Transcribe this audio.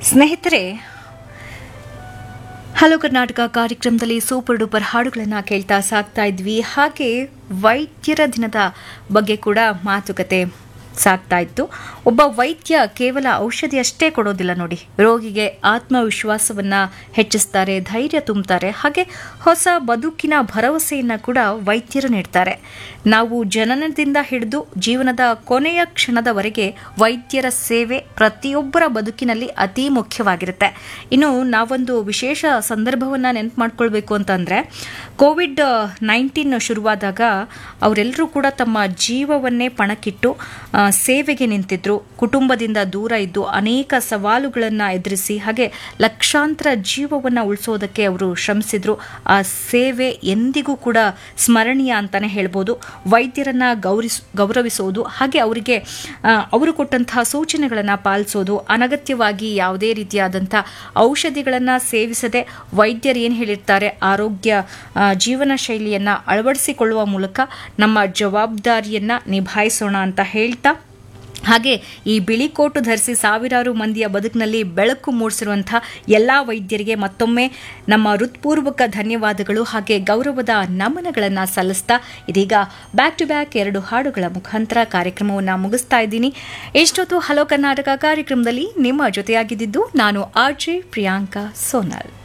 ಸ್ನೇಹಿತರೆ ಹಲೋ ಕರ್ನಾಟಕ ಕಾರ್ಯಕ್ರಮದಲ್ಲಿ super duper ಹಾಡುಗಳನ್ನು ಕೇಳ್ತಾ ಸಾಕ್ತಾ ಇದ್ವಿ ಹಾಗೆ ವೈದ್ಯರ ದಿನದ ಬಗ್ಗೆ ಕೂಡ ಮಾತುಕತೆ ಸಾಕ್ತಾ ಇತ್ತು ಒಬ್ಬ ವೈದ್ಯ ಕೇವಲ ಔಷಧಿ ಅಷ್ಟೇ ಕೊಡೋದಿಲ್ಲ ನೋಡಿ ರೋಗಿಗೆ ಆತ್ಮವಿಶ್ವಾಸವನ್ನ ಹೆಚ್ಚಿಸ್ತಾರೆ ಧೈರ್ಯ ತುಂಬುತ್ತಾರೆ ಹಾಗೆ ಹೊಸ ಬದುಕಿನ ಭರವಸೆಯನ್ನ ಕೂಡ ವೈದ್ಯರು ನೀಡ್ತಾರೆ ನಾವು ಜನನದಿಂದ ಹಿಡಿದು ಜೀವನದ ಕೊನೆಯ ಕ್ಷಣದವರೆಗೆ ವೈದ್ಯರ ಸೇವೆ ಪ್ರತಿಯೊಬ್ಬರ ಬದುಕಿನಲ್ಲಿ ಅತಿ ಮುಖ್ಯವಾಗಿರುತ್ತೆ ಇನ್ನು ನಾವೊಂದು ವಿಶೇಷ ಸಂದರ್ಭವನ್ನು ನೆನಪು ಮಾಡ್ಕೊಳ್ಬೇಕು ಅಂತಂದರೆ ಕೋವಿಡ್ ನೈನ್ಟೀನ್ ಶುರುವಾದಾಗ ಅವರೆಲ್ಲರೂ ಕೂಡ ತಮ್ಮ ಜೀವವನ್ನೇ ಪಣಕ್ಕಿಟ್ಟು ಆ, ಸೇವೆಗೆ ನಿಂತಿದ್ರು ಕುಟುಂಬದಿಂದ ದೂರ ಇದ್ದು ಅನೇಕ ಸವಾಲುಗಳನ್ನು ಎದುರಿಸಿ ಹಾಗೆ ಲಕ್ಷಾಂತರ ಜೀವವನ್ನು ಉಳಿಸೋದಕ್ಕೆ ಅವರು ಶ್ರಮಿಸಿದ್ರು ಆ ಸೇವೆ ಎಂದಿಗೂ ಕೂಡ ಸ್ಮರಣೀಯ ಅಂತಾನೆ ಹೇಳ್ಬೋದು ವೈದ್ಯರನ್ನ ಗೌರಿಸ್ ಗೌರವಿಸೋದು ಹಾಗೆ ಅವರಿಗೆ ಆ, ಅವರು ಕೊಟ್ಟಂತಹ ಸೂಚನೆಗಳನ್ನು ಪಾಲಿಸೋದು ಅನಗತ್ಯವಾಗಿ ಯಾವುದೇ ರೀತಿಯಾದಂಥ ಔಷಧಿಗಳನ್ನು ಸೇವಿಸದೆ ವೈದ್ಯರು ಏನು ಹೇಳಿರ್ತಾರೆ ಆರೋಗ್ಯ ಆ, ಜೀವನ ಶೈಲಿಯನ್ನು ಅಳವಡಿಸಿಕೊಳ್ಳುವ ಮೂಲಕ ನಮ್ಮ ಜವಾಬ್ದಾರಿಯನ್ನು ನಿಭಾಯಿಸೋಣ ಅಂತ ಹೇಳ್ತಾ ಹಾಗೆ ಈ ಬಿಳಿ ಕೋಟು ಧರಿಸಿ ಸಾವಿರಾರು ಮಂದಿಯ ಬದುಕಿನಲ್ಲಿ ಬೆಳಕು ಮೂಡಿಸಿರುವಂಥ ಎಲ್ಲ ವೈದ್ಯರಿಗೆ ಮತ್ತೊಮ್ಮೆ ನಮ್ಮ ಹೃತ್ಪೂರ್ವಕ ಧನ್ಯವಾದಗಳು ಹಾಗೆ ಗೌರವದ ನಮನಗಳನ್ನು ಸಲ್ಲಿಸ್ತಾ ಇದೀಗ ಬ್ಯಾಕ್ ಟು ಬ್ಯಾಕ್ ಎರಡು ಹಾಡುಗಳ ಮುಖಾಂತರ ಕಾರ್ಯಕ್ರಮವನ್ನು ಮುಗಿಸ್ತಾ ಇದ್ದೀನಿ ಎಷ್ಟೊತ್ತು ಹಲೋ ಕರ್ನಾಟಕ ಕಾರ್ಯಕ್ರಮದಲ್ಲಿ ನಿಮ್ಮ ಜೊತೆಯಾಗಿದ್ದು ನಾನು ಆರ್ ಜೆ ಪ್ರಿಯಾಂಕಾ ಸೋನಲ್